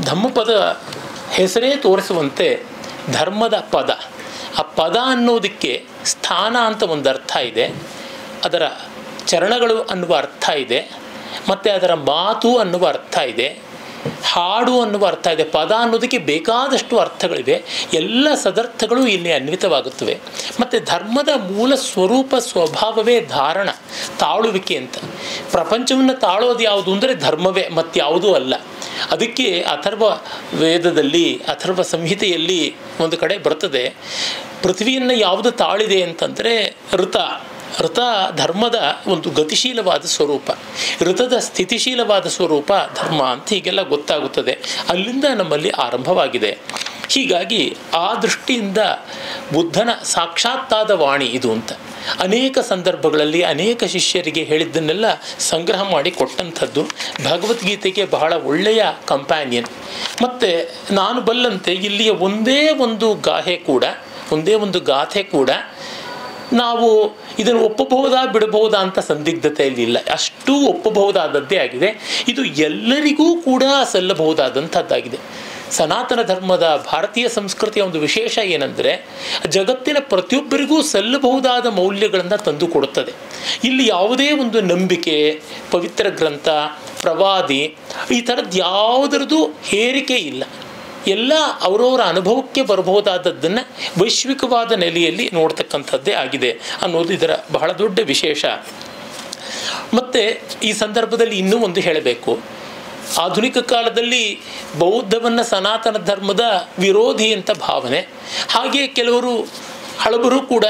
ಧಮ್ಮಪದ ಹೆಸರೇ ತೋರಿಸುವಂತೆ ಧರ್ಮದ ಪದ ಆ ಪದ ಅನ್ನೋದಕ್ಕೆ ಸ್ಥಾನ ಅಂತ ಒಂದು ಅರ್ಥ ಇದೆ ಅದರ ಚರಣಗಳು ಅನ್ನುವ ಅರ್ಥ ಇದೆ ಮತ್ತು ಅದರ ಮಾತು ಅನ್ನುವ ಅರ್ಥ ಇದೆ ಹಾಡು ಅನ್ನುವ ಅರ್ಥ ಇದೆ ಪದ ಅನ್ನೋದಕ್ಕೆ ಬೇಕಾದಷ್ಟು ಅರ್ಥಗಳಿವೆ ಎಲ್ಲ ಸದರ್ಥಗಳು ಇಲ್ಲಿ ಅನ್ವಿತವಾಗುತ್ತವೆ ಮತ್ತು ಧರ್ಮದ ಮೂಲ ಸ್ವರೂಪ ಸ್ವಭಾವವೇ ಧಾರಣ ತಾಳುವಿಕೆ ಅಂತ ಪ್ರಪಂಚವನ್ನು ತಾಳೋದು ಯಾವುದು ಅಂದರೆ ಧರ್ಮವೇ ಮತ್ಯಾವುದೂ ಅಲ್ಲ ಅದಕ್ಕೆ ಅಥರ್ವ ವೇದದಲ್ಲಿ ಅಥರ್ವ ಸಂಹಿತೆಯಲ್ಲಿ ಒಂದು ಕಡೆ ಬರ್ತದೆ ಪೃಥ್ವಿಯನ್ನು ಯಾವುದು ತಾಳಿದೆ ಅಂತಂದರೆ ಋತ ಋತ ಧರ್ಮದ ಒಂದು ಗತಿಶೀಲವಾದ ಸ್ವರೂಪ ಋತದ ಸ್ಥಿತಿಶೀಲವಾದ ಸ್ವರೂಪ ಧರ್ಮ ಅಂತ ಹೀಗೆಲ್ಲ ಗೊತ್ತಾಗುತ್ತದೆ ಅಲ್ಲಿಂದ ನಮ್ಮಲ್ಲಿ ಆರಂಭವಾಗಿದೆ ಹೀಗಾಗಿ ಆ ದೃಷ್ಟಿಯಿಂದ ಬುದ್ಧನ ಸಾಕ್ಷಾತ್ತಾದ ವಾಣಿ ಇದು ಅಂತ ಅನೇಕ ಸಂದರ್ಭಗಳಲ್ಲಿ ಅನೇಕ ಶಿಷ್ಯರಿಗೆ ಹೇಳಿದ್ದನ್ನೆಲ್ಲ ಸಂಗ್ರಹ ಮಾಡಿ ಕೊಟ್ಟಂಥದ್ದು ಭಗವದ್ಗೀತೆಗೆ ಬಹಳ ಒಳ್ಳೆಯ ಕಂಪ್ಯಾನಿಯನ್ ಮತ್ತು ನಾನು ಬಲ್ಲಂತೆ ಇಲ್ಲಿಯ ಒಂದೇ ಒಂದು ಗಾಹೆ ಕೂಡ ಒಂದೇ ಒಂದು ಗಾಥೆ ಕೂಡ ನಾವು ಇದನ್ನು ಒಪ್ಪಬಹುದಾ ಬಿಡಬಹುದಾ ಅಂತ ಸಂದಿಗ್ಧತೆಯಲ್ಲಿ ಇಲ್ಲ ಅಷ್ಟು ಒಪ್ಪಬಹುದಾದದ್ದೇ ಆಗಿದೆ ಇದು ಎಲ್ಲರಿಗೂ ಕೂಡ ಸಲ್ಲಬಹುದಾದಂಥದ್ದಾಗಿದೆ ಸನಾತನ ಧರ್ಮದ ಭಾರತೀಯ ಸಂಸ್ಕೃತಿಯ ಒಂದು ವಿಶೇಷ ಏನೆಂದರೆ ಜಗತ್ತಿನ ಪ್ರತಿಯೊಬ್ಬರಿಗೂ ಸಲ್ಲಬಹುದಾದ ಮೌಲ್ಯಗಳನ್ನು ತಂದು ಕೊಡುತ್ತದೆ ಇಲ್ಲಿ ಯಾವುದೇ ಒಂದು ನಂಬಿಕೆ ಪವಿತ್ರ ಗ್ರಂಥ ಪ್ರವಾದಿ ಈ ಥರದ್ದು ಯಾವುದರದ್ದು ಹೇರಿಕೆ ಇಲ್ಲ ಎಲ್ಲ ಅವರವರ ಅನುಭವಕ್ಕೆ ಬರಬಹುದಾದದ್ದನ್ನು ವೈಶ್ವಿಕವಾದ ನೆಲೆಯಲ್ಲಿ ನೋಡ್ತಕ್ಕಂಥದ್ದೇ ಆಗಿದೆ ಅನ್ನೋದು ಇದರ ಬಹಳ ದೊಡ್ಡ ವಿಶೇಷ ಮತ್ತು ಈ ಸಂದರ್ಭದಲ್ಲಿ ಇನ್ನೂ ಒಂದು ಹೇಳಬೇಕು ಆಧುನಿಕ ಕಾಲದಲ್ಲಿ ಬೌದ್ಧವನ್ನು ಸನಾತನ ಧರ್ಮದ ವಿರೋಧಿ ಅಂತ ಭಾವನೆ ಹಾಗೆ ಕೆಲವರು ಹಳಬರು ಕೂಡ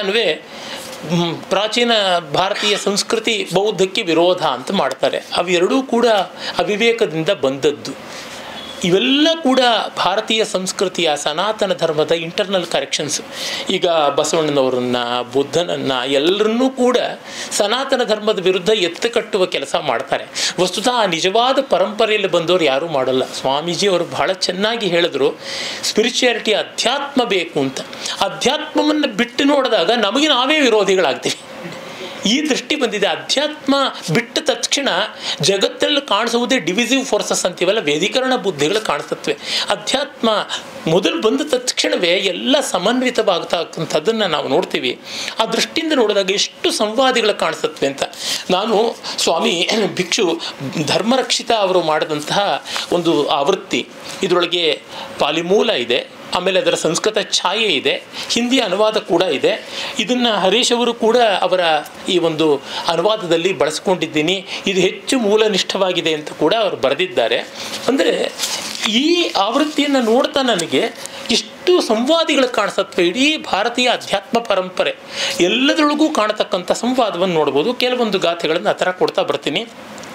ಪ್ರಾಚೀನ ಭಾರತೀಯ ಸಂಸ್ಕೃತಿ ಬೌದ್ಧಕ್ಕೆ ವಿರೋಧ ಅಂತ ಮಾಡ್ತಾರೆ ಅವೆರಡೂ ಕೂಡ ಅವಿವೇಕದಿಂದ ಬಂದದ್ದು ಇವೆಲ್ಲ ಕೂಡ ಭಾರತೀಯ ಸಂಸ್ಕೃತಿಯ ಸನಾತನ ಧರ್ಮದ ಇಂಟರ್ನಲ್ ಕರೆಕ್ಷನ್ಸ್ ಈಗ ಬಸವಣ್ಣನವರನ್ನು ಬುದ್ಧನನ್ನು ಎಲ್ಲರನ್ನೂ ಕೂಡ ಸನಾತನ ಧರ್ಮದ ವಿರುದ್ಧ ಎತ್ತು ಕಟ್ಟುವ ಕೆಲಸ ಮಾಡ್ತಾರೆ ವಸ್ತುತಃ ಆ ನಿಜವಾದ ಪರಂಪರೆಯಲ್ಲಿ ಬಂದವರು ಯಾರೂ ಮಾಡಲ್ಲ ಸ್ವಾಮೀಜಿ ಅವರು ಬಹಳ ಚೆನ್ನಾಗಿ ಹೇಳಿದ್ರು ಸ್ಪಿರಿಚುಯಾಲಿಟಿ ಅಧ್ಯಾತ್ಮ ಬೇಕು ಅಂತ ಅಧ್ಯಾತ್ಮವನ್ನು ಬಿಟ್ಟು ನೋಡಿದಾಗ ನಮಗೆ ನಾವೇ ವಿರೋಧಿಗಳಾಗ್ತೀವಿ ಈ ದೃಷ್ಟಿ ಬಂದಿದೆ ಅಧ್ಯಾತ್ಮ ಬಿಟ್ಟ ತಕ್ಷಣ ಜಗತ್ತಲ್ಲಿ ಕಾಣಿಸುವುದೇ ಡಿವಿಸಿವ್ ಫೋರ್ಸಸ್ ಅಂತೀವಲ್ಲ ವೇದೀಕರಣ ಬುದ್ಧಿಗಳು ಕಾಣಿಸುತ್ತವೆ ಅಧ್ಯಾತ್ಮ ಮೊದಲು ಬಂದ ತಕ್ಷಣವೇ ಎಲ್ಲ ಸಮನ್ವಿತವಾಗ್ತಕ್ಕಂಥದ್ದನ್ನು ನಾವು ನೋಡ್ತೀವಿ ಆ ದೃಷ್ಟಿಯಿಂದ ನೋಡಿದಾಗ ಎಷ್ಟು ಸಂವಾದಿಗಳು ಕಾಣಿಸುತ್ತವೆ ಅಂತ ನಾನು ಸ್ವಾಮಿ ಭಿಕ್ಷು ಧರ್ಮರಕ್ಷಿತ ಅವರು ಮಾಡಿದಂತಹ ಒಂದು ಆವೃತ್ತಿ ಇದರೊಳಗೆ ಪಾಲಿಮೂಲ ಇದೆ ಆಮೇಲೆ ಅದರ ಸಂಸ್ಕೃತ ಛಾಯೆ ಇದೆ ಹಿಂದಿ ಅನುವಾದ ಕೂಡ ಇದೆ ಇದನ್ನು ಹರೀಶ್ ಅವರು ಕೂಡ ಅವರ ಈ ಒಂದು ಅನುವಾದದಲ್ಲಿ ಬಳಸ್ಕೊಂಡಿದ್ದೀನಿ ಇದು ಹೆಚ್ಚು ಮೂಲನಿಷ್ಠವಾಗಿದೆ ಅಂತ ಕೂಡ ಅವರು ಬರೆದಿದ್ದಾರೆ ಅಂದರೆ ಈ ಆವೃತ್ತಿಯನ್ನು ನೋಡ್ತಾ ನನಗೆ ಇಷ್ಟು ಸಂವಾದಿಗಳು ಕಾಣಿಸುತ್ತವೆ ಇಡೀ ಭಾರತೀಯ ಅಧ್ಯಾತ್ಮ ಪರಂಪರೆ ಎಲ್ಲದರೊಳಗೂ ಕಾಣತಕ್ಕಂಥ ಸಂವಾದವನ್ನು ನೋಡ್ಬೋದು ಕೆಲವೊಂದು ಗಾಥೆಗಳನ್ನು ಆ ಥರ ಕೊಡ್ತಾ ಬರ್ತೀನಿ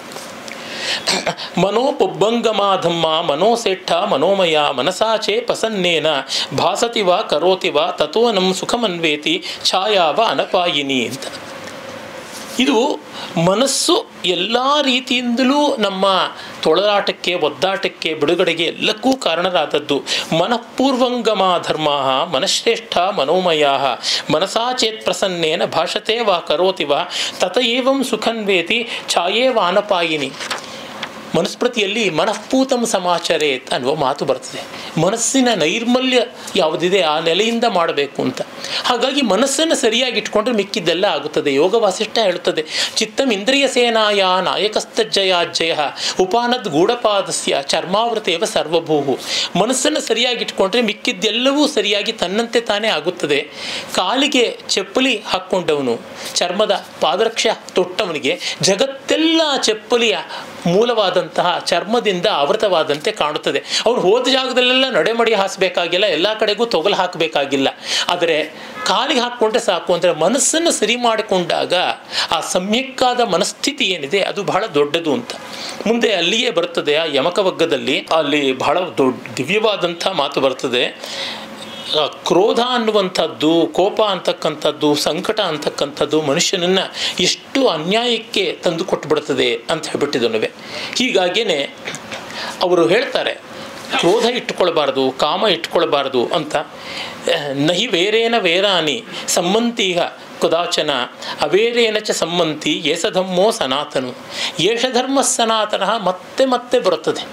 ಮನೋಪುಬ್ಬಂಗಮಾಧಮ್ಮ ಮನೋಸೇಠ ಮನೋಮಯ ಮನಸಾಚೆ ಪ್ರಸನ್ನೇನ ಭಾಸತಿ ವಾ ಕರೋತಿ ವಾ ತಥೋ ನಂ ಸುಖಮನ್ವೇತಿ ಛಾಯಾವ ಅನಪಾಯಿನಿ ಅಂತ ಇದು ಮನಸ್ಸು ಎಲ್ಲ ರೀತಿಯಿಂದಲೂ ನಮ್ಮ ತೊಳಲಾಟಕ್ಕೆ ಒದ್ದಾಟಕ್ಕೆ ಬಿಡುಗಡೆಗೆ ಎಲ್ಲಕ್ಕೂ ಕಾರಣರಾದದ್ದು ಮನಃಪೂರ್ವಂಗಮ ಧರ್ಮ ಮನಶ್ರೇಷ್ಠ ಮನೋಮಯ ಮನಸಾಚೇತ್ ಪ್ರಸನ್ನೇನ ಭಾಷತೆ ವಾ ಕರೋತಿ ವಾ ತತ ಏವಂ ಸುಖನ್ವೇತಿ ಛಾಯೇವಾನಪಾಯಿನಿ ಮನುಸ್ಮೃತಿಯಲ್ಲಿ ಮನಃಪೂತಂ ಸಮಾಚರೇತ್ ಅನ್ನುವ ಮಾತು ಬರ್ತದೆ ಮನಸ್ಸಿನ ನೈರ್ಮಲ್ಯ ಯಾವುದಿದೆ ಆ ನೆಲೆಯಿಂದ ಮಾಡಬೇಕು ಅಂತ ಹಾಗಾಗಿ ಮನಸ್ಸನ್ನು ಸರಿಯಾಗಿ ಇಟ್ಕೊಂಡ್ರೆ ಮಿಕ್ಕಿದ್ದೆಲ್ಲ ಆಗುತ್ತದೆ ಯೋಗ ವಾಸಿಷ್ಠ ಹೇಳುತ್ತದೆ ಚಿತ್ತಂ ಇಂದ್ರಿಯ ಸೇನಾಯ ನಾಯಕಸ್ತಜ್ಜಯಾಜ್ಜಯ ಉಪಾನದ್ ಗೂಢಪಾದಸ್ಯ ಚರ್ಮಾವೃತೇವ ಸರ್ವಭೂಹು ಮನಸ್ಸನ್ನು ಸರಿಯಾಗಿ ಇಟ್ಕೊಂಡ್ರೆ ಮಿಕ್ಕಿದ್ದೆಲ್ಲವೂ ಸರಿಯಾಗಿ ತನ್ನಂತೆ ತಾನೇ ಆಗುತ್ತದೆ ಕಾಲಿಗೆ ಚಪ್ಪಲಿ ಹಾಕ್ಕೊಂಡವನು ಚರ್ಮದ ಪಾದರಕ್ಷ ತೊಟ್ಟವನಿಗೆ ಜಗತ್ತೆಲ್ಲ ಚಪ್ಪಲಿಯ ಮೂಲವಾದಂತಹ ಚರ್ಮದಿಂದ ಆವೃತವಾದಂತೆ ಕಾಣುತ್ತದೆ ಅವ್ರು ಹೋದ ಜಾಗದಲ್ಲೆಲ್ಲ ನಡೆಮಡಿ ಹಾಸಬೇಕಾಗಿಲ್ಲ ಎಲ್ಲ ಕಡೆಗೂ ತೊಗಲು ಹಾಕಬೇಕಾಗಿಲ್ಲ ಆದರೆ ಕಾಲಿಗೆ ಹಾಕ್ಕೊಂಡ್ರೆ ಸಾಕು ಅಂದರೆ ಮನಸ್ಸನ್ನು ಸರಿ ಮಾಡಿಕೊಂಡಾಗ ಆ ಸಮ್ಯಕ್ಕಾದ ಮನಸ್ಥಿತಿ ಏನಿದೆ ಅದು ಬಹಳ ದೊಡ್ಡದು ಅಂತ ಮುಂದೆ ಅಲ್ಲಿಯೇ ಬರ್ತದೆ ಆ ಯಮಕವಗ್ಗದಲ್ಲಿ ಅಲ್ಲಿ ಬಹಳ ದೊಡ್ಡ ದಿವ್ಯವಾದಂಥ ಮಾತು ಬರ್ತದೆ ಕ್ರೋಧ ಅನ್ನುವಂಥದ್ದು ಕೋಪ ಅಂತಕ್ಕಂಥದ್ದು ಸಂಕಟ ಅಂತಕ್ಕಂಥದ್ದು ಮನುಷ್ಯನನ್ನು ಎಷ್ಟು ಅನ್ಯಾಯಕ್ಕೆ ತಂದು ಕೊಟ್ಟುಬಿಡ್ತದೆ ಅಂತ ಹೇಳ್ಬಿಟ್ಟಿದ್ದನುವೆ ಹೀಗಾಗಿಯೇ ಅವರು ಹೇಳ್ತಾರೆ ಕ್ರೋಧ ಇಟ್ಕೊಳ್ಬಾರ್ದು ಕಾಮ ಇಟ್ಕೊಳ್ಬಾರ್ದು ಅಂತ ನಹಿ ವೇರೇನ ವೇರಾನಿ ಸಮ್ಮಂತೀಹ ಕದಾಚನ ಅವೇರೇನ ಚ ಸಮ್ಮಂತಿ ಏಸಧಮ್ಮೋ ಸನಾತನು ಏಷಧರ್ಮ ಸನಾತನ ಮತ್ತೆ ಮತ್ತೆ ಬರುತ್ತದೆ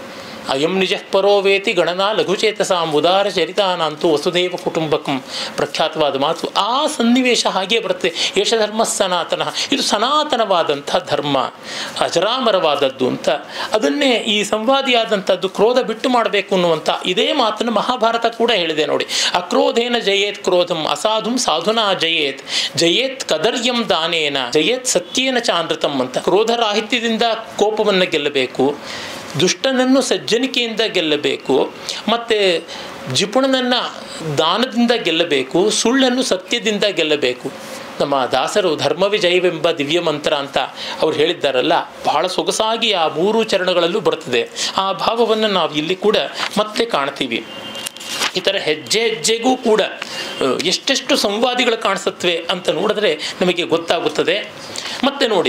ಅಯಂ ನಿಜ ಪರೋವೇತಿ ಗಣನಾ ಲಘುಚೇತಸಾಂ ಉದಾರ ಚರಿತಾನಂತೂ ವಸುದೇವ ಕುಟುಂಬಕಂ ಪ್ರಖ್ಯಾತವಾದ ಮಾತು ಆ ಸನ್ನಿವೇಶ ಹಾಗೆ ಬರುತ್ತೆ ಯಶ ಧರ್ಮ ಸನಾತನ ಇದು ಸನಾತನವಾದಂಥ ಧರ್ಮ ಅಜರಾಮರವಾದದ್ದು ಅಂತ ಅದನ್ನೇ ಈ ಸಂವಾದಿಯಾದಂಥದ್ದು ಕ್ರೋಧ ಬಿಟ್ಟು ಮಾಡಬೇಕು ಅನ್ನುವಂಥ ಇದೇ ಮಾತನ್ನು ಮಹಾಭಾರತ ಕೂಡ ಹೇಳಿದೆ ನೋಡಿ ಅಕ್ರೋಧೇನ ಜಯೇತ್ ಕ್ರೋಧಂ ಅಸಾಧುಂ ಸಾಧುನಾ ಜಯೇತ್ ಜಯೇತ್ ಕದರ್ಯಂ ದಾನೇನ ಜಯೇತ್ ಸತ್ಯೇನ ಚಾನೃತಂ ಅಂತ ಕ್ರೋಧರಾಹಿತ್ಯದಿಂದ ಕೋಪವನ್ನು ಗೆಲ್ಲಬೇಕು ದುಷ್ಟನನ್ನು ಸಜ್ಜನಿಕೆಯಿಂದ ಗೆಲ್ಲಬೇಕು ಮತ್ತು ಜಿಪುಣನನ್ನು ದಾನದಿಂದ ಗೆಲ್ಲಬೇಕು ಸುಳ್ಳನ್ನು ಸತ್ಯದಿಂದ ಗೆಲ್ಲಬೇಕು ನಮ್ಮ ದಾಸರು ಧರ್ಮವಿಜಯವೆಂಬ ದಿವ್ಯ ಮಂತ್ರ ಅಂತ ಅವ್ರು ಹೇಳಿದ್ದಾರಲ್ಲ ಬಹಳ ಸೊಗಸಾಗಿ ಆ ಮೂರು ಚರಣಗಳಲ್ಲೂ ಬರ್ತದೆ ಆ ಭಾವವನ್ನು ನಾವು ಇಲ್ಲಿ ಕೂಡ ಮತ್ತೆ ಕಾಣ್ತೀವಿ ಈ ಥರ ಹೆಜ್ಜೆ ಹೆಜ್ಜೆಗೂ ಕೂಡ ಅಹ್, ಎಷ್ಟೆಷ್ಟು ಸಂವಾದಿಗಳು ಕಾಣಿಸುತ್ತವೆ ಅಂತ ನೋಡಿದ್ರೆ ನಮಗೆ ಗೊತ್ತಾಗುತ್ತದೆ ಮತ್ತು ನೋಡಿ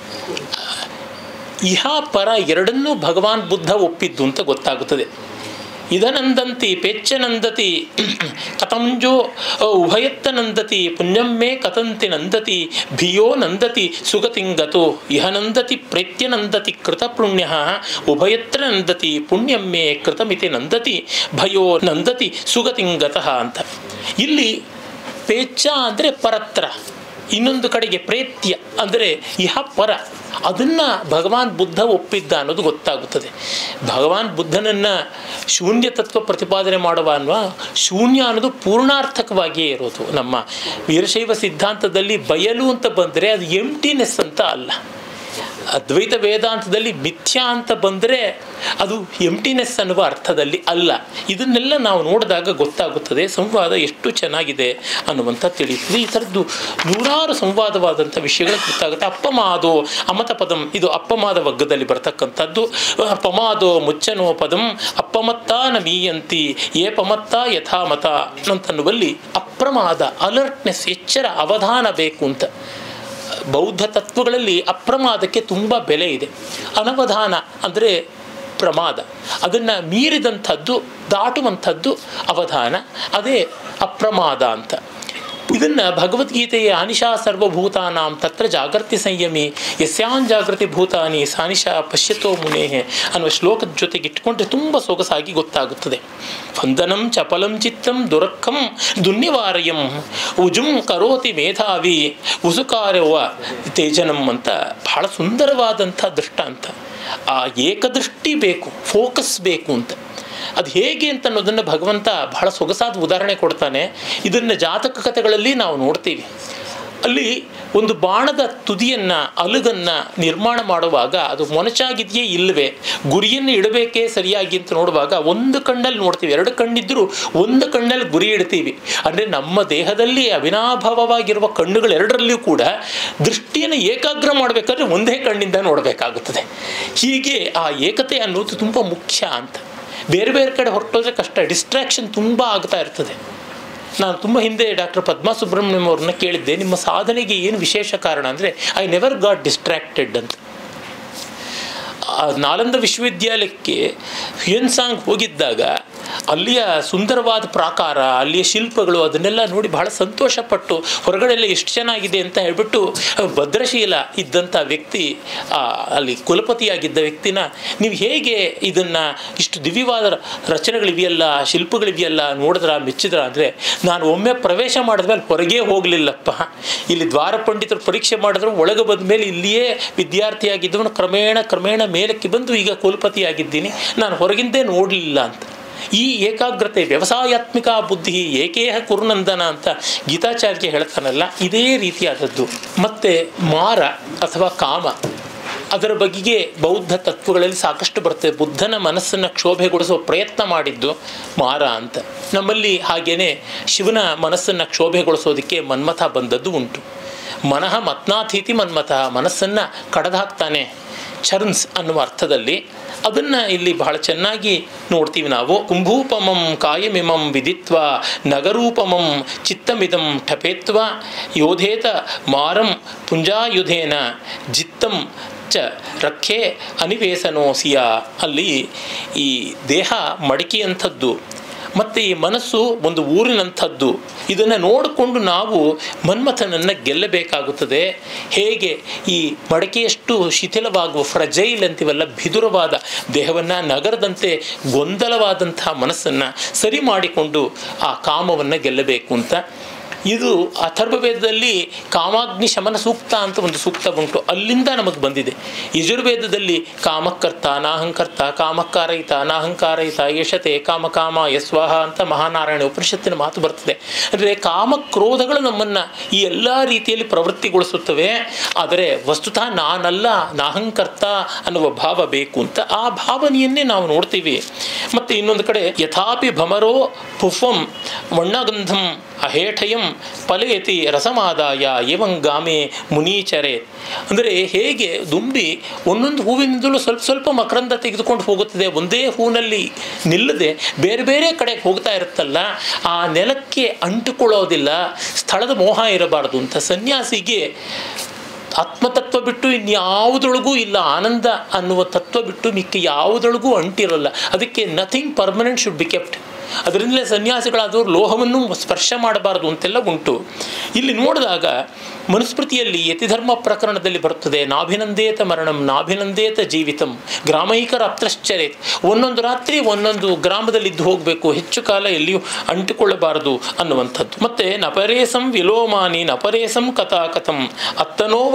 ಇಹ ಪರ ಎರಡನ್ನೂ ಭಗವಾನ್ ಬುದ್ಧ ಒಪ್ಪಿದ್ದು ಅಂತ ಗೊತ್ತಾಗುತ್ತದೆ ಇದನಂದಂತಿ ಪೇಚ್ಚನಂದತಿ ಕಥಂಜೋ ಉಭಯತ್ತ ನಂದತಿ ಪುಣ್ಯಮ್ಮೆ ಕಥಂತಿ ನಂದತಿ ಭಿಯೋ ನಂದತಿ ಸುಗತಿಂಗತೋ ಇಹ ನಂದತಿ ಪ್ರೇತ್ಯನಂದತಿ ಕೃತ ಪುಣ್ಯ ಉಭಯತ್ರ ನಂದತಿ ಪುಣ್ಯಮ್ಮೆ ಕೃತಮಿತಿ ನಂದತಿ ಭಯೋ ನಂದತಿ ಸುಗತಿಂಗತಃ ಅಂತ ಇಲ್ಲಿ ಪೇಚ್ಚ ಅಂದರೆ ಪರತ್ರ ಇನ್ನೊಂದು ಕಡೆಗೆ ಪ್ರೇತ್ಯ ಅಂದರೆ ಇಹ ಪರ ಅದನ್ನು ಭಗವಾನ್ ಬುದ್ಧ ಒಪ್ಪಿದ್ದ ಅನ್ನೋದು ಗೊತ್ತಾಗುತ್ತದೆ ಭಗವಾನ್ ಬುದ್ಧನನ್ನು ಶೂನ್ಯ ತತ್ವ ಪ್ರತಿಪಾದನೆ ಮಾಡುವ ಅನ್ನುವ ಶೂನ್ಯ ಅನ್ನೋದು ಪೂರ್ಣಾರ್ಥಕವಾಗಿಯೇ ಇರೋದು ನಮ್ಮ ವೀರಶೈವ ಸಿದ್ಧಾಂತದಲ್ಲಿ ಬಯಲು ಅಂತ ಬಂದರೆ ಅದು ಎಂಟಿನೆಸ್ ಅಂತ ಅಲ್ಲ ಅದ್ವೈತ ವೇದಾಂತದಲ್ಲಿ ಮಿಥ್ಯಾ ಅಂತ ಬಂದರೆ ಅದು ಎಂಟಿನೆಸ್ ಅನ್ನುವ ಅರ್ಥದಲ್ಲಿ ಅಲ್ಲ ಇದನ್ನೆಲ್ಲ ನಾವು ನೋಡಿದಾಗ ಗೊತ್ತಾಗುತ್ತದೆ ಸಂವಾದ ಎಷ್ಟು ಚೆನ್ನಾಗಿದೆ ಅನ್ನುವಂಥ ತಿಳಿಯುತ್ತದೆ ಈ ಥರದ್ದು ನೂರಾರು ಸಂವಾದವಾದಂಥ ವಿಷಯಗಳು ಗೊತ್ತಾಗುತ್ತೆ ಅಪ್ಪಮಾದೋ ಅಮತ ಪದಂ ಇದು ಅಪ್ಪಮಾದ ವರ್ಗದಲ್ಲಿ ಬರ್ತಕ್ಕಂಥದ್ದು ಅಪಮಾದೋ ಮುಚ್ಚನೋ ಪದಂ ಅಪ್ಪಮತ್ತ ನ ಮೀಯಂತಿ ಏ ಪಮತ್ತ ಯಥಾಮತ ಅಂತನ್ನುವಲ್ಲಿ ಅಪ್ರಮಾದ ಅಲರ್ಟ್ನೆಸ್ ಎಚ್ಚರ ಅವಧಾನ ಬೇಕು ಅಂತ ಬೌದ್ಧ ತತ್ವಗಳಲ್ಲಿ ಅಪ್ರಮಾದಕ್ಕೆ ತುಂಬ ಬೆಲೆ ಇದೆ ಅನವಧಾನ ಅಂದರೆ ಪ್ರಮಾದ ಅದನ್ನು ಮೀರಿದಂಥದ್ದು ದಾಟುವಂಥದ್ದು ಅವಧಾನ ಅದೇ ಅಪ್ರಮಾದ ಅಂತ ಇದನ್ನು ಭಗವದ್ಗೀತೆಯ ಅನಿಶಾ ಸರ್ವಭೂತಾನಾಂ ತತ್ರ ಜಾಗೃತಿ ಸಂಯಮಿ ಯಸ್ಯಾನ್ ಜಾಗೃತಿ ಭೂತಾನಿ ಸಾನಿಶಾ ಪಶ್ಯತೋ ಮುನೇಹೆ ಅನ್ನುವ ಶ್ಲೋಕದ ಜೊತೆಗೆ ಇಟ್ಕೊಂಡ್ರೆ ತುಂಬ ಸೊಗಸಾಗಿ ಗೊತ್ತಾಗುತ್ತದೆ ವಂದನಂ ಚಪಲಂ ಚಿತ್ತಂ ದುರಖಂ ದುನ್ನಿವಾರಯಂ ಉಜುಂ ಕರೋತಿ ಮೇಧಾವಿ ಉಸುಕಾರವ ತೇಜನಂ ಅಂತ ಬಹಳ ಸುಂದರವಾದಂಥ ದೃಷ್ಟಾಂತ ಆ ಏಕದೃಷ್ಟಿ ಬೇಕು ಫೋಕಸ್ ಬೇಕು ಅಂತ ಅದು ಹೇಗೆ ಅಂತ ಅನ್ನೋದನ್ನು ಭಗವಂತ ಬಹಳ ಸೊಗಸಾದ ಉದಾಹರಣೆ ಕೊಡ್ತಾನೆ ಇದನ್ನು ಜಾತಕ ಕಥೆಗಳಲ್ಲಿ ನಾವು ನೋಡ್ತೀವಿ ಅಲ್ಲಿ ಒಂದು ಬಾಣದ ತುದಿಯನ್ನು ಅಲುಗನ್ನು ನಿರ್ಮಾಣ ಮಾಡುವಾಗ ಅದು ಮೊನಚಾಗಿದೆಯೇ ಇಲ್ಲವೇ ಗುರಿಯನ್ನು ಇಡಬೇಕೇ ಸರಿಯಾಗಿ ಅಂತ ನೋಡುವಾಗ ಒಂದು ಕಣ್ಣಲ್ಲಿ ನೋಡ್ತೀವಿ ಎರಡು ಕಣ್ಣಿದ್ದರೂ ಒಂದು ಕಣ್ಣಲ್ಲಿ ಗುರಿ ಇಡ್ತೀವಿ ಅಂದರೆ ನಮ್ಮ ದೇಹದಲ್ಲಿ ಅವಿನಾಭಾವವಾಗಿರುವ ಕಣ್ಣುಗಳು ಎರಡರಲ್ಲಿಯೂ ಕೂಡ ದೃಷ್ಟಿಯನ್ನು ಏಕಾಗ್ರ ಮಾಡಬೇಕಾದ್ರೆ ಒಂದೇ ಕಣ್ಣಿಂದ ನೋಡಬೇಕಾಗುತ್ತದೆ ಹೀಗೆ ಆ ಏಕತೆ ಅನ್ನೋದು ತುಂಬ ಮುಖ್ಯ ಅಂತ ಬೇರೆ ಬೇರೆ ಕಡೆ ಹೊರಟೋದ್ರೆ ಕಷ್ಟ ಡಿಸ್ಟ್ರಾಕ್ಷನ್ ತುಂಬ ಆಗ್ತಾ ಇರ್ತದೆ ನಾನು ತುಂಬ ಹಿಂದೆ ಡಾಕ್ಟರ್ ಪದ್ಮಾ ಸುಬ್ರಹ್ಮಣ್ಯಂ ಅವ್ರನ್ನ ಕೇಳಿದ್ದೆ ನಿಮ್ಮ ಸಾಧನೆಗೆ ಏನು ವಿಶೇಷ ಕಾರಣ ಅಂದರೆ ಐ ನೆವರ್ ಗಾಟ್ ಡಿಸ್ಟ್ರಾಕ್ಟೆಡ್ ಅಂತ ಆ ನಾಲಂದ ವಿಶ್ವವಿದ್ಯಾಲಯಕ್ಕೆ ಹ್ಯುಯನ್ಸಾಂಗ್ ಹೋಗಿದ್ದಾಗ ಅಲ್ಲಿಯ ಸುಂದರವಾದ ಪ್ರಾಕಾರ ಅಲ್ಲಿಯ ಶಿಲ್ಪಗಳು ಅದನ್ನೆಲ್ಲ ನೋಡಿ ಬಹಳ ಸಂತೋಷಪಟ್ಟು ಹೊರಗಡೆ ಎಲ್ಲ ಎಷ್ಟು ಚೆನ್ನಾಗಿದೆ ಅಂತ ಹೇಳ್ಬಿಟ್ಟು ಭದ್ರಶೀಲ ಇದ್ದಂಥ ವ್ಯಕ್ತಿ ಆ, ಅಲ್ಲಿ ಕುಲಪತಿಯಾಗಿದ್ದ ವ್ಯಕ್ತಿನ ನೀವು ಹೇಗೆ ಇದನ್ನು ಇಷ್ಟು ದಿವ್ಯವಾದ ರಚನೆಗಳಿವೆಯಲ್ಲ ಶಿಲ್ಪಗಳಿವೆಯಲ್ಲ ನೋಡಿದ್ರ ಮೆಚ್ಚಿದ್ರ ಅಂದರೆ ನಾನು ಒಮ್ಮೆ ಪ್ರವೇಶ ಮಾಡಿದ್ಮೇಲೆ ಹೊರಗೇ ಹೋಗಲಿಲ್ಲಪ್ಪ ಇಲ್ಲಿ ದ್ವಾರ ಪಂಡಿತರು ಪರೀಕ್ಷೆ ಮಾಡಿದ್ರು ಒಳಗೆ ಬಂದ ಮೇಲೆ ಇಲ್ಲಿಯೇ ವಿದ್ಯಾರ್ಥಿಯಾಗಿದ್ದವನು ಕ್ರಮೇಣ ಕ್ರಮೇಣ ಮೇಲಕ್ಕೆ ಬಂದು ಈಗ ಕುಲಪತಿಯಾಗಿದ್ದೀನಿ ನಾನು ಹೊರಗಿಂದೇ ನೋಡಲಿಲ್ಲ ಅಂತ ಈ ಏಕಾಗ್ರತೆ ವ್ಯವಸಾಯಾತ್ಮಿಕ ಬುದ್ಧಿ ಏಕೇಹ ಕುರುನಂದನ ಅಂತ ಗೀತಾಚಾರ್ಯ ಹೇಳ್ತಾನಲ್ಲ ಇದೇ ರೀತಿಯಾದದ್ದು ಮತ್ತು ಮಾರ ಅಥವಾ ಕಾಮ ಅದರ ಬಗೆಗೆ ಬೌದ್ಧ ತತ್ವಗಳಲ್ಲಿ ಸಾಕಷ್ಟು ಬರ್ತದೆ ಬುದ್ಧನ ಮನಸ್ಸನ್ನು ಕ್ಷೋಭೆಗೊಳಿಸುವ ಪ್ರಯತ್ನ ಮಾಡಿದ್ದು ಮಾರ ಅಂತ ನಮ್ಮಲ್ಲಿ ಹಾಗೇನೆ ಶಿವನ ಮನಸ್ಸನ್ನು ಕ್ಷೋಭೆಗೊಳಿಸೋದಕ್ಕೆ ಮನ್ಮಥ ಬಂದದ್ದು ಉಂಟು ಮನಃ ಮತ್ನಾಥೀತಿ ಮನ್ಮಥ ಮನಸ್ಸನ್ನು ಕಡದಾಕ್ತಾನೆ ಚರ್ನ್ಸ್ ಅನ್ನುವ ಅರ್ಥದಲ್ಲಿ ಅದನ್ನು ಇಲ್ಲಿ ಬಹಳ ಚೆನ್ನಾಗಿ ನೋಡ್ತೀವಿ ನಾವು ಕುಂಭೂಪಮಂ ಕಾಯಮಿಮಂ ವಿದಿತ್ವ ನಗರೂಪಮಂ ಚಿತ್ತಮಿದಂ ಠಪೇತ್ವ ಯೋಧೇತ ಮಾರಂ ಪುಂಜಾಯುಧೇನ ಜಿತ್ತಂ ಚ ರಕ್ಷೆ ಅನಿವೇಸನೋಸಿಯ ಅಲ್ಲಿ ಈ ದೇಹ ಮಡಿಕೆಯಂಥದ್ದು ಮತ್ತು ಈ ಮನಸ್ಸು ಒಂದು ಊರಿನಂಥದ್ದು ಇದನ್ನು ನೋಡಿಕೊಂಡು ನಾವು ಮನ್ಮಥನನ್ನು ಗೆಲ್ಲಬೇಕಾಗುತ್ತದೆ ಹೇಗೆ ಈ ಮಡಕೆಯಷ್ಟು ಶಿಥಿಲವಾಗುವ ಫ್ರಜೈಲ್ ಅಂತೀವಲ್ಲ ಬಿದುರವಾದ ದೇಹವನ್ನು ನಗರದಂತೆ ಗೊಂದಲವಾದಂತಹ ಮನಸ್ಸನ್ನು ಸರಿ ಮಾಡಿಕೊಂಡು ಆ ಕಾಮವನ್ನು ಗೆಲ್ಲಬೇಕು ಅಂತ ಇದು ಅಥರ್ವವೇದದಲ್ಲಿ ಕಾಮಾಗ್ನಿ ಶಮನ ಸೂಕ್ತ ಅಂತ ಒಂದು ಸೂಕ್ತ ಉಂಟು ಅಲ್ಲಿಂದ ನಮಗೆ ಬಂದಿದೆ ಯಜುರ್ವೇದದಲ್ಲಿ ಕಾಮಕರ್ತ ನಾಹಂಕರ್ತ ಕಾಮಕಾರಯಿತ ನಾಹಂಕಾರಯಿತ ಯಶತೆ ಕಾಮಕಾಮ ಯಸ್ವಾಹ ಅಂತ ಮಹಾನಾರಾಯಣ ಉಪನಿಷತ್ತಿನ ಮಾತು ಬರ್ತದೆ ಅಂದರೆ ಕಾಮಕ್ರೋಧಗಳು ನಮ್ಮನ್ನು ಈ ಎಲ್ಲ ರೀತಿಯಲ್ಲಿ ಪ್ರವೃತ್ತಿಗೊಳಿಸುತ್ತವೆ ಆದರೆ ವಸ್ತುತಃ ನಾನಲ್ಲ ನಾಹಂಕರ್ತ ಅನ್ನುವ ಭಾವ ಬೇಕು ಅಂತ ಆ ಭಾವನೆಯನ್ನೇ ನಾವು ನೋಡ್ತೀವಿ ಮತ್ತು ಇನ್ನೊಂದು ಕಡೆ ಯಥಾಪಿ ಭಮರೋ ಪುಫ್ವಂ ವಣ್ಣಗಂಧಂ ಅಹೇಠಯಂ ಫಲಯತಿ ರಸಮಾದಾಯ ಏವಂಗಾಮೆ ಮುನೀಚರೆ ಅಂದರೆ ಹೇಗೆ ದುಂಬಿ ಒಂದೊಂದು ಹೂವಿನಿಂದಲೂ ಸ್ವಲ್ಪ ಸ್ವಲ್ಪ ಮಕರಂದ ತೆಗೆದುಕೊಂಡು ಹೋಗುತ್ತದೆ ಒಂದೇ ಹೂವಿನಲ್ಲಿ ನಿಲ್ಲದೆ ಬೇರೆ ಬೇರೆ ಕಡೆಗೆ ಹೋಗ್ತಾ ಇರುತ್ತಲ್ಲ ಆ ನೆಲಕ್ಕೆ ಅಂಟುಕೊಳ್ಳೋದಿಲ್ಲ ಸ್ಥಳದ ಮೋಹ ಇರಬಾರ್ದು ಅಂತ ಸನ್ಯಾಸಿಗೆ ಆತ್ಮತತ್ವ ಬಿಟ್ಟು ಇನ್ಯಾವುದೊಳಗೂ ಇಲ್ಲ ಆನಂದ ಅನ್ನುವ ತತ್ವ ಬಿಟ್ಟು ಮಿಕ್ಕ ಯಾವುದೊಳಗೂ ಅಂಟಿರಲ್ಲ ಅದಕ್ಕೆ nothing permanent should be kept ಅದರಿಂದಲೇ ಸನ್ಯಾಸಿಗಳಾದವರು ಲೋಹವನ್ನು ಸ್ಪರ್ಶ ಮಾಡಬಾರದು ಅಂತೆಲ್ಲ ಉಂಟು ಇಲ್ಲಿ ನೋಡಿದಾಗ ಮನುಸ್ಮೃತಿಯಲ್ಲಿ ಯತಿಧರ್ಮ ಪ್ರಕರಣದಲ್ಲಿ ಬರುತ್ತದೆ ನಾಭಿನಂದೇತ ಮರಣಂ ನಾಭಿನಂದೇತ ಜೀವಿತಂ ಗ್ರಾಮೈಕರ ಅಪ್ತ್ರಶ್ಚರೇತ್ ಒಂದೊಂದು ರಾತ್ರಿ ಒಂದೊಂದು ಗ್ರಾಮದಲ್ಲಿ ಇದ್ದು ಹೋಗಬೇಕು ಹೆಚ್ಚು ಕಾಲ ಎಲ್ಲಿಯೂ ಅಂಟಿಕೊಳ್ಳಬಾರದು ಅನ್ನುವಂಥದ್ದು ಮತ್ತು ನಪರೇಸಂ ವಿಲೋಮಾನಿ ನಪರೇಸಂ ಕಥಾಕಥಂ ಅತ್ತನೋವ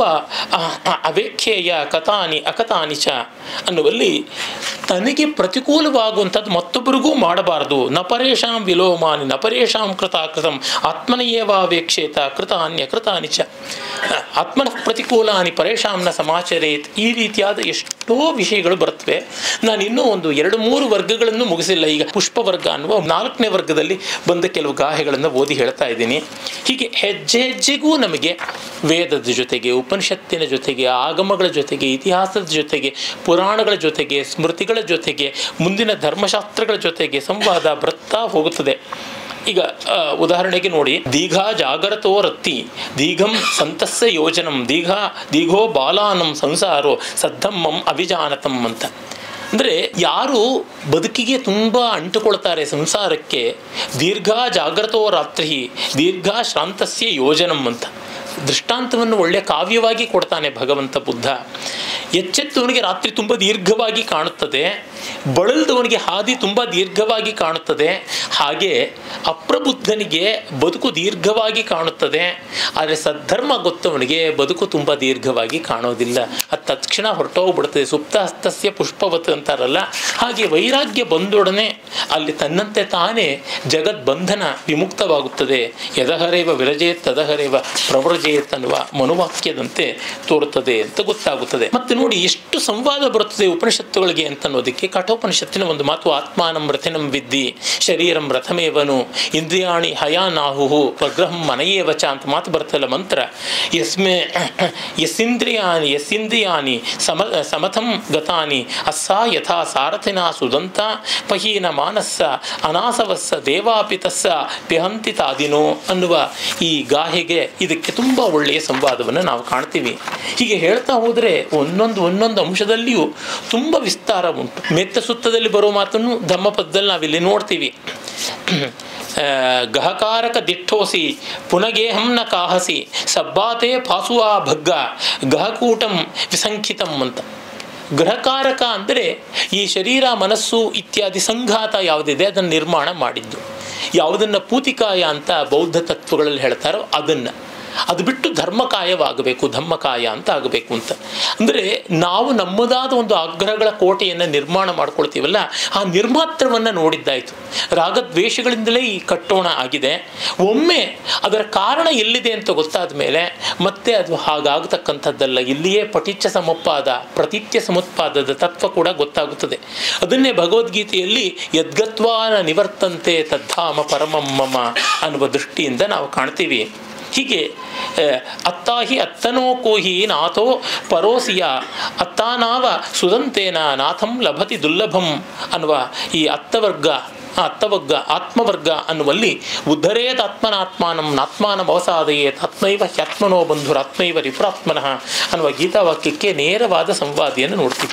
ಅವೇಖ್ಯೇಯ ಕಥಾನಿ ಅಕಥಾನಿ ಚ ಅನ್ನುವಲ್ಲಿ ತನಗೆ ಪ್ರತಿಕೂಲವಾಗುವಂಥದ್ದು ಮತ್ತೊಬ್ಬರಿಗೂ ಮಾಡಬಾರದು ನಪರೇಶಾಂ ವಿಲೋಮಾನಿ ನಪರೇಶಾಂ ಕೃತಾಕೃತಂ ಆತ್ಮನಯೇವಾವೇಕ್ಷೇತ ಕೃತಾನ್ಯ ಕೃತಾನಿ ಚ ಆತ್ಮನ ಪ್ರತಿಕೂಲಾನಿ ಪರೇಶಾಂನ ಸಮಾಚರೇತ್ ಈ ರೀತಿಯಾದ ಎಷ್ಟೋ ವಿಷಯಗಳು ಬರ್ತವೆ ನಾನು ಇನ್ನೂ ಒಂದು ಎರಡು ಮೂರು ವರ್ಗಗಳನ್ನು ಮುಗಿಸಿಲ್ಲ ಈಗ ಪುಷ್ಪವರ್ಗ ಅನ್ನುವ ನಾಲ್ಕನೇ ವರ್ಗದಲ್ಲಿ ಬಂದ ಕೆಲವು ಗಾಹೆಗಳನ್ನು ಓದಿ ಹೇಳ್ತಾ ಇದ್ದೀನಿ ಹೀಗೆ ಹೆಜ್ಜೆ ಹೆಜ್ಜೆಗೂ ನಮಗೆ ವೇದದ ಜೊತೆಗೆ ಉಪನಿಷತ್ತಿನ ಜೊತೆಗೆ ಆಗಮಗಳ ಜೊತೆಗೆ ಇತಿಹಾಸದ ಜೊತೆಗೆ ಪುರಾಣಗಳ ಜೊತೆಗೆ ಸ್ಮೃತಿಗಳ ಜೊತೆಗೆ ಮುಂದಿನ ಧರ್ಮಶಾಸ್ತ್ರಗಳ ಜೊತೆಗೆ ಸಂವಾದ ಬರುತ್ತಾ ಹೋಗುತ್ತದೆ ಈಗ ಆ, ಉದಾಹರಣೆಗೆ ನೋಡಿ ದೀಘಾ ಜಾಗರತೋ ರತ್ತಿ ದೀಘಂ ಸಂತಸ್ಯ ಯೋಜನಂ ದೀಘಾ ದೀಘೋ ಬಾಲಾನಂ ಸಂಸಾರೋ ಸದ್ಧಮ್ಮಂ ಅಭಿಜಾನತಂ ಅಂತ ಅಂದರೆ ಯಾರು ಬದುಕಿಗೆ ತುಂಬ ಅಂಟುಕೊಳ್ತಾರೆ ಸಂಸಾರಕ್ಕೆ ದೀರ್ಘ ಜಾಗ್ರತೋ ರಾತ್ರಿ ದೀರ್ಘ ಶ್ರಾಂತಸ್ಯ ಯೋಜನಂ ಅಂತ ದೃಷ್ಟಾಂತವನ್ನು ಒಳ್ಳೆ ಕಾವ್ಯವಾಗಿ ಕೊಡ್ತಾನೆ ಭಗವಂತ ಬುದ್ಧ ಎಚ್ಚೆತ್ತವನಿಗೆ ರಾತ್ರಿ ತುಂಬ ದೀರ್ಘವಾಗಿ ಕಾಣುತ್ತದೆ ಬಳಲ್ದವನಿಗೆ ಹಾದಿ ತುಂಬ ದೀರ್ಘವಾಗಿ ಕಾಣುತ್ತದೆ ಹಾಗೆ ಅಪ್ರಬುದ್ಧನಿಗೆ ಬದುಕು ದೀರ್ಘವಾಗಿ ಕಾಣುತ್ತದೆ ಆದರೆ ಸದ್ಧರ್ಮ ಗೊತ್ತವನಿಗೆ ಬದುಕು ತುಂಬ ದೀರ್ಘವಾಗಿ ಕಾಣೋದಿಲ್ಲ ಅದು ತಕ್ಷಣ ಹೊರಟೋಗ್ಬಿಡ್ತದೆ ಸುಪ್ತ ಹಸ್ತಸ್ಯ ಪುಷ್ಪವತ್ ಅಂತಾರಲ್ಲ ಹಾಗೆ ವೈರಾಗ್ಯ ಬಂದೊಡನೆ ಅಲ್ಲಿ ತನ್ನಂತೆ ತಾನೇ ಜಗದ್ಬಂಧನ ವಿಮುಕ್ತವಾಗುತ್ತದೆ ಯದಹರೇವ ವಿರಜೇತ್ ತದಹರೇವ ಪ್ರವ್ರಜೇತ್ ಅನ್ನುವ ಮನುವಾಕ್ಯದಂತೆ ತೋರುತ್ತದೆ ಅಂತ ಗೊತ್ತಾಗುತ್ತದೆ ಮತ್ತೆ ನೋಡಿ ಎಷ್ಟು ಸಂವಾದ ಬರುತ್ತದೆ ಉಪನಿಷತ್ತುಗಳಿಗೆ ಅಂತ ಅನ್ನೋದಕ್ಕೆ ಕಠೋಪನಿಷತ್ತಿನ ಒಂದು ಮಾತು ಆತ್ಮಾನಂ ರಥಿನಂ ವಿದ್ದಿ ಶರೀರಂ ರಥಮೇವನು ಇಂದ್ರಿಯಾಣಿ ಹಯಾನಾಹು ಪ್ರಗ್ರಹಂ ಮನಯೇವಚ ಅಂತ ಮಾತು ಬರ್ತಲ್ಲ ಮಂತ್ರ ಯಸ್ಮೆ ಯಸ್ಸಿಂದ್ರಿಯಾನಿ ಯಸ್ಸಿಂದ್ರಿಯಾನಿ ಸಮ ಸಮಥಂ ಗತಾನಿ ಅಸ್ಸಾ ಯಥಾ ಸಾರಥಿನ ಸುದಂತ ಪಹೀನ ಮಾನಸ್ಸ ಅನಾಸವಸ್ಸ ದೇವಾಪಿತಸ್ಸ ಪಿಹಂತಿ ತಾದಿನೋ ಅನ್ನುವ ಈ ಗಾಹೆಗೆ ಇದಕ್ಕೆ ತುಂಬ ಒಳ್ಳೆಯ ಸಂವಾದವನ್ನು ನಾವು ಕಾಣ್ತೀವಿ ಹೀಗೆ ಹೇಳ್ತಾ ಹೋದರೆ ಒಂದೊಂದು ಒಂದೊಂದು ಅಂಶದಲ್ಲಿಯೂ ತುಂಬ ವಿಸ್ತಾರ ಉಂಟು ಮೆತ್ತ ಸುತ್ತದಲ್ಲಿ ಬರೋ ಮಾತನ್ನು ಧಮ್ಮಪದದಲ್ಲಿ ನಾವಿಲ್ಲಿ ನೋಡ್ತೀವಿ ಆ, ಗಹಕಾರಕ ದಿಟ್ಟೋಸಿ ಪುನಗೇಹಂ ನ ಕಾಹಸಿ ಸಬ್ಬಾತೆ ಫಾಸುವಾ ಭಗ್ಗ ಗಹಕೂಟಂ ವಿಸಂಖಿತಂ ಅಂತ ಗ್ರಹಕಾರಕ ಅಂದರೆ ಈ ಶರೀರ ಮನಸ್ಸು ಇತ್ಯಾದಿ ಸಂಘಾತ ಯಾವುದಿದೆ ಅದನ್ನು ನಿರ್ಮಾಣ ಮಾಡಿದ್ದು ಯಾವುದನ್ನು ಪೂತಿಕಾಯ ಅಂತ ಬೌದ್ಧ ತತ್ವಗಳಲ್ಲಿ ಹೇಳ್ತಾರೋ ಅದನ್ನು ಅದು ಬಿಟ್ಟು ಧರ್ಮಕಾಯವಾಗಬೇಕು ಧಮ್ಮಕಾಯ ಅಂತ ಆಗಬೇಕು ಅಂತ ಅಂದರೆ ನಾವು ನಮ್ಮದಾದ ಒಂದು ಆಗ್ರಹಗಳ ಕೋಟೆಯನ್ನು ನಿರ್ಮಾಣ ಮಾಡ್ಕೊಳ್ತೀವಲ್ಲ ಆ ನಿರ್ಮಾತ್ರವನ್ನು ನೋಡಿದ್ದಾಯಿತು ರಾಗದ್ವೇಷಗಳಿಂದಲೇ ಈ ಕಟ್ಟೋಣ ಆಗಿದೆ ಒಮ್ಮೆ ಅದರ ಕಾರಣ ಎಲ್ಲಿದೆ ಅಂತ ಗೊತ್ತಾದ ಮೇಲೆ ಮತ್ತೆ ಅದು ಹಾಗಾಗತಕ್ಕಂಥದ್ದಲ್ಲ ಇಲ್ಲಿಯೇ ಪಟಿಚ್ಯ ಸಮುತ್ಪಾದ ಪ್ರತಿತ್ಯ ಸಮುತ್ಪಾದದ ತತ್ವ ಕೂಡ ಗೊತ್ತಾಗುತ್ತದೆ ಅದನ್ನೇ ಭಗವದ್ಗೀತೆಯಲ್ಲಿ ಯದ್ಗತ್ವಾನ ನಿವರ್ತಂತೆ ತದ್ಧಾಮ ಪರಮಂ ಮಮ ಅನ್ನುವ ದೃಷ್ಟಿಯಿಂದ ನಾವು ಕಾಣ್ತೀವಿ ಹೀಗೆ ಆ, ಅತ್ತಾಹಿ ಅತ್ತನೋ ಕೋಹಿ ನಾಥೋ ಪರೋಸಿಯ ಅತ್ತಾನಾವ ಸುದಂತೇನ ನಾಥಂ ಲಭತಿ ದುರ್ಲಭಂ ಅನ್ನುವ ಈ ಅತ್ತವರ್ಗ ಆ ಅತ್ತವರ್ಗ ಆತ್ಮವರ್ಗ ಅನ್ನುವಲ್ಲಿ ಉದ್ಧರೇತ್ ಆತ್ಮನಾತ್ಮಾನಂ ನಾತ್ಮಾನಂ ಅವಸಾದಯೇತ್ ಆತ್ಮೈವ ಹ್ಯಾತ್ಮನೋ ಬಂಧುರಾತ್ಮೈವ ರಿಪುರಾತ್ಮನಃ ಅನ್ನುವ ಗೀತಾವಾಕ್ಯಕ್ಕೆ ನೇರವಾದ ಸಂವಾದಿಯನ್ನು ನೋಡ್ತೀವಿ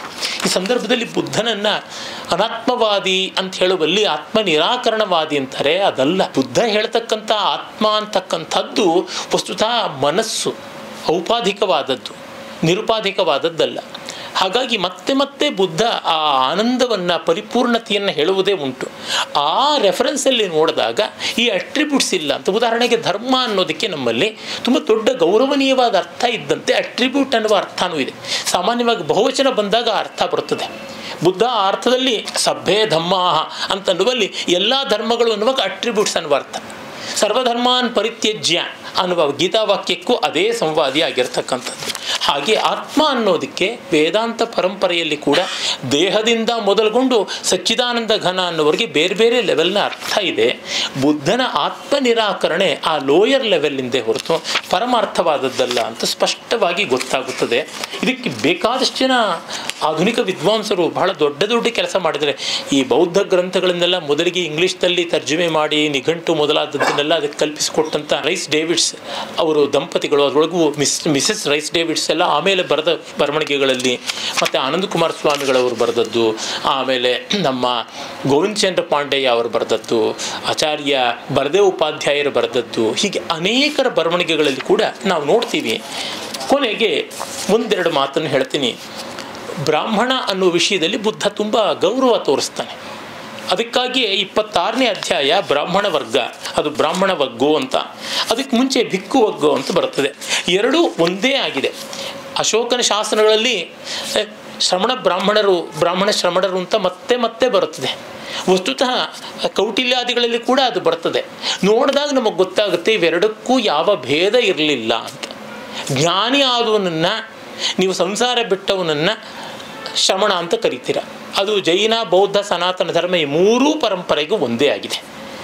ಈ ಸಂದರ್ಭದಲ್ಲಿ ಬುದ್ಧನನ್ನು ಅನಾತ್ಮವಾದಿ ಅಂತ ಹೇಳುವಲ್ಲಿ ಆತ್ಮ ನಿರಾಕರಣವಾದಿ ಅಂತಾರೆ ಅದಲ್ಲ ಬುದ್ಧ ಹೇಳ್ತಕ್ಕಂಥ ಆತ್ಮ ಅಂತಕ್ಕಂಥದ್ದು ವಸ್ತುತಃ ಮನಸ್ಸು ಔಪಾಧಿಕವಾದದ್ದು ನಿರುಪಾಧಿಕವಾದದ್ದಲ್ಲ ಹಾಗಾಗಿ ಮತ್ತೆ ಮತ್ತೆ ಬುದ್ಧ ಆ ಆನಂದವನ್ನು ಪರಿಪೂರ್ಣತೆಯನ್ನು ಹೇಳುವುದೇ ಉಂಟು ಆ ರೆಫರೆನ್ಸಲ್ಲಿ ನೋಡಿದಾಗ ಈ ಅಟ್ರಿಬ್ಯೂಟ್ಸ್ ಇಲ್ಲ ಅಂತ ಉದಾಹರಣೆಗೆ ಧರ್ಮ ಅನ್ನೋದಕ್ಕೆ ನಮ್ಮಲ್ಲಿ ತುಂಬ ದೊಡ್ಡ ಗೌರವನೀಯವಾದ ಅರ್ಥ ಇದ್ದಂತೆ ಅಟ್ರಿಬ್ಯೂಟ್ ಅನ್ನುವ ಅರ್ಥನೂ ಇದೆ ಸಾಮಾನ್ಯವಾಗಿ ಬಹುವಚನ ಬಂದಾಗ ಆ ಅರ್ಥ ಬರುತ್ತದೆ ಬುದ್ಧ ಆ ಅರ್ಥದಲ್ಲಿ ಸಭ್ಯೆ ಧಮ್ಮ ಅಂತನ್ನುವಲ್ಲಿ ಎಲ್ಲ ಧರ್ಮಗಳು ಅನ್ನುವಾಗ ಅಟ್ರಿಬ್ಯೂಟ್ಸ್ ಅನ್ನುವ ಅರ್ಥ ಸರ್ವಧರ್ಮಾನ್ ಪರಿತ್ಯಜ್ಯ ಅನ್ನುವ ಗೀತಾವಾಕ್ಯಕ್ಕೂ ಅದೇ ಸಂವಾದಿ ಆಗಿರ್ತಕ್ಕಂಥದ್ದು ಹಾಗೆ ಆತ್ಮ ಅನ್ನೋದಕ್ಕೆ ವೇದಾಂತ ಪರಂಪರೆಯಲ್ಲಿ ಕೂಡ ದೇಹದಿಂದ ಮೊದಲುಗೊಂಡು ಸಚ್ಚಿದಾನಂದ ಘನ ಅನ್ನೋವರಿಗೆ ಬೇರೆ ಬೇರೆ ಲೆವೆಲ್ನ ಅರ್ಥ ಇದೆ ಬುದ್ಧನ ಆತ್ಮ ನಿರಾಕರಣೆ ಆ ಲೋಯರ್ ಲೆವೆಲ್ಲಿಂದೇ ಹೊರತು ಪರಮಾರ್ಥವಾದದ್ದಲ್ಲ ಅಂತ ಸ್ಪಷ್ಟವಾಗಿ ಗೊತ್ತಾಗುತ್ತದೆ ಇದಕ್ಕೆ ಬೇಕಾದಷ್ಟು ಜನ ಆಧುನಿಕ ವಿದ್ವಾಂಸರು ಬಹಳ ದೊಡ್ಡ ದೊಡ್ಡ ಕೆಲಸ ಮಾಡಿದರೆ ಈ ಬೌದ್ಧ ಗ್ರಂಥಗಳನ್ನೆಲ್ಲ ಮೊದಲಿಗೆ ಇಂಗ್ಲೀಷ್ನಲ್ಲಿ ತರ್ಜುಮೆ ಮಾಡಿ ನಿಘಂಟು ಮೊದಲಾದದ್ದನ್ನೆಲ್ಲ ಅದಕ್ಕೆ ಕಲ್ಪಿಸಿಕೊಟ್ಟಂಥ ರೈಸ್ ಡೇವಿಡ್ಸ್ ಅವರು ದಂಪತಿಗಳು ಅದರೊಳಗೂ ಮಿಸ್ ಮಿಸಸ್ ರೈಸ್ ಡೇವಿಡ್ಸ್ ಎಲ್ಲ ಆಮೇಲೆ ಬರೆದ ಬರವಣಿಗೆಗಳಲ್ಲಿ ಮತ್ತು ಆನಂದ ಕುಮಾರ ಸ್ವಾಮಿಗಳವರು ಬರೆದದ್ದು ಆಮೇಲೆ ನಮ್ಮ ಗೋವಿಂದ ಚಂದ್ರ ಪಾಂಡೆಯ ಅವರು ಬರೆದದ್ದು ಆಚಾರ್ಯ ಬರದೇ ಉಪಾಧ್ಯಾಯರು ಬರೆದದ್ದು ಹೀಗೆ ಅನೇಕರ ಬರವಣಿಗೆಗಳಲ್ಲಿ ಕೂಡ ನಾವು ನೋಡ್ತೀವಿ ಕೊನೆಗೆ ಒಂದೆರಡು ಮಾತನ್ನು ಹೇಳ್ತೀನಿ ಬ್ರಾಹ್ಮಣ ಅನ್ನೋ ವಿಷಯದಲ್ಲಿ ಬುದ್ಧ ತುಂಬ ಗೌರವ ತೋರಿಸ್ತಾನೆ ಅದಕ್ಕಾಗಿಯೇ ಇಪ್ಪತ್ತಾರನೇ ಅಧ್ಯಾಯ ಬ್ರಾಹ್ಮಣ ವರ್ಗ ಅದು ಬ್ರಾಹ್ಮಣ ವರ್ಗೋ ಅಂತ ಅದಕ್ಕೆ ಮುಂಚೆ ಭಿಕ್ಕು ವರ್ಗೋ ಅಂತ ಬರ್ತದೆ ಎರಡೂ ಒಂದೇ ಆಗಿದೆ ಅಶೋಕನ ಶಾಸನಗಳಲ್ಲಿ ಅ, ಶ್ರಮಣ ಬ್ರಾಹ್ಮಣರು ಬ್ರಾಹ್ಮಣ ಶ್ರಮಣರು ಅಂತ ಮತ್ತೆ ಮತ್ತೆ ಬರುತ್ತದೆ ವಸ್ತುತಃ ಕೌಟಿಲ್ಯಾದಿಗಳಲ್ಲಿ ಕೂಡ ಅದು ಬರ್ತದೆ ನೋಡಿದಾಗ ನಮಗೆ ಗೊತ್ತಾಗುತ್ತೆ ಇವೆರಡಕ್ಕೂ ಯಾವ ಭೇದ ಇರಲಿಲ್ಲ ಅಂತ ಜ್ಞಾನಿ ಆದವನನ್ನು ನೀವು ಸಂಸಾರ ಬಿಟ್ಟವನನ್ನು ಶ್ರಮಣ ಅಂತ ಕರಿತೀರ ಅದು ಜೈನ ಬೌದ್ಧ ಸನಾತನ ಧರ್ಮ ಈ ಮೂರೂ ಪರಂಪರೆಗೂ ಒಂದೇ ಆಗಿದೆ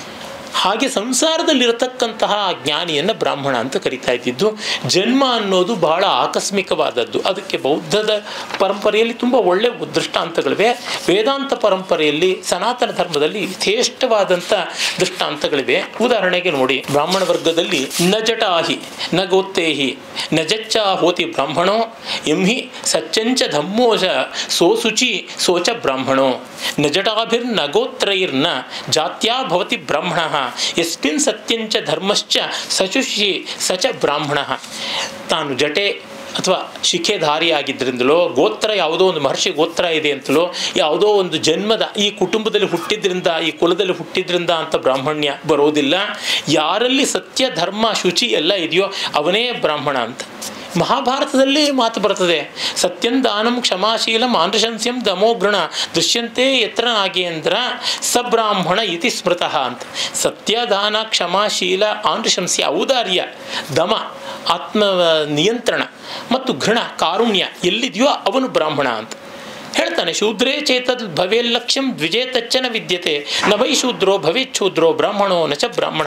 ಹಾಗೆ ಸಂಸಾರದಲ್ಲಿರತಕ್ಕಂತಹ ಜ್ಞಾನಿಯನ್ನು ಬ್ರಾಹ್ಮಣ ಅಂತ ಕರಿತಾ ಇದ್ದಿದ್ದು ಜನ್ಮ ಅನ್ನೋದು ಬಹಳ ಆಕಸ್ಮಿಕವಾದದ್ದು ಅದಕ್ಕೆ ಬೌದ್ಧದ ಪರಂಪರೆಯಲ್ಲಿ ತುಂಬ ಒಳ್ಳೆಯ ದೃಷ್ಟಾಂತಗಳಿವೆ ವೇದಾಂತ ಪರಂಪರೆಯಲ್ಲಿ ಸನಾತನ ಧರ್ಮದಲ್ಲಿ ಯಥೇಷ್ಟವಾದಂಥ ದೃಷ್ಟಾಂತಗಳಿವೆ ಉದಾಹರಣೆಗೆ ನೋಡಿ ಬ್ರಾಹ್ಮಣ ವರ್ಗದಲ್ಲಿ ನ ಜಟಾಹಿ ನ ಗೋತ್ತೇಹಿ ನ ಜಚ್ಚ ಹೋತಿ ಬ್ರಾಹ್ಮಣೋ ಎಂಹಿ ಸಚ್ಚಂಚ ಧಮ್ಮೋಜ ಸೋಸುಚಿ ಸೋಚ ಬ್ರಾಹ್ಮಣೋ ನ ಜಟಾಭಿರ್ನ ಗೋತ್ರೈರ್ನ ಜಾತ್ಯಾ ಭವತಿ ಬ್ರಾಹ್ಮಣ ಯಸ್ಮಿನ್ ಸತ್ಯಂಚ ಧರ್ಮಶ್ಚ ಸಚುಷಿ ಸಚ ಬ್ರಾಹ್ಮಣ ತಾನು ಜಟೆ ಅಥವಾ ಶಿಖೆಧಾರಿಯಾಗಿದ್ದರಿಂದಲೋ ಗೋತ್ರ ಯಾವುದೋ ಒಂದು ಮಹರ್ಷಿ ಗೋತ್ರ ಇದೆ ಅಂತಲೋ ಯಾವುದೋ ಒಂದು ಜನ್ಮದ ಈ ಕುಟುಂಬದಲ್ಲಿ ಹುಟ್ಟಿದ್ರಿಂದ ಈ ಕುಲದಲ್ಲಿ ಹುಟ್ಟಿದ್ರಿಂದ ಅಂತ ಬ್ರಾಹ್ಮಣ್ಯ ಬರೋದಿಲ್ಲ ಯಾರಲ್ಲಿ ಸತ್ಯ ಧರ್ಮ ಶುಚಿ ಎಲ್ಲ ಇದೆಯೋ ಅವನೇ ಬ್ರಾಹ್ಮಣ ಅಂತ ಮಹಾಭಾರತದಲ್ಲಿ ಮಾತು ಬರ್ತದೆ ಸತ್ಯಂ ದಾನಂ ಕ್ಷಮಾಶೀಲಂ ಆಂಧ್ರಶಂಸ್ಯಂ ದಮೋಘೃಣ ದೃಶ್ಯಂತೆ ಯತ್ರ ನಾಗೇಂದ್ರ ಸಬ್ರಾಹ್ಮಣ ಇತಿ ಸ್ಮೃತಃ ಅಂತ ಸತ್ಯ ದಾನ ಕ್ಷಮಾಶೀಲ ಆಂಧ್ರಶಂಸ್ಯ ಔದಾರ್ಯ ದಮ ಆತ್ಮ ನಿಯಂತ್ರಣ ಮತ್ತು ಘೃಣ ಕಾರುಣ್ಯ ಎಲ್ಲಿದೆಯೋ ಅವನು ಬ್ರಾಹ್ಮಣ ಅಂತ ಹೇಳ್ತಾನೆ ಶೂದ್ರೇ ಚೇತದ್ ಭವೇಲ್ಲಕ್ಷ್ಯಂ ದ್ವಿಜೇತಚ್ಚನ ವಿದ್ಯತೆ ನ ವೈ ಶೂದ್ರೋ ಭವೇತ್ ಶೂದ್ರೋ ಬ್ರಾಹ್ಮಣೋ ನಚ ಬ್ರಾಹ್ಮಣ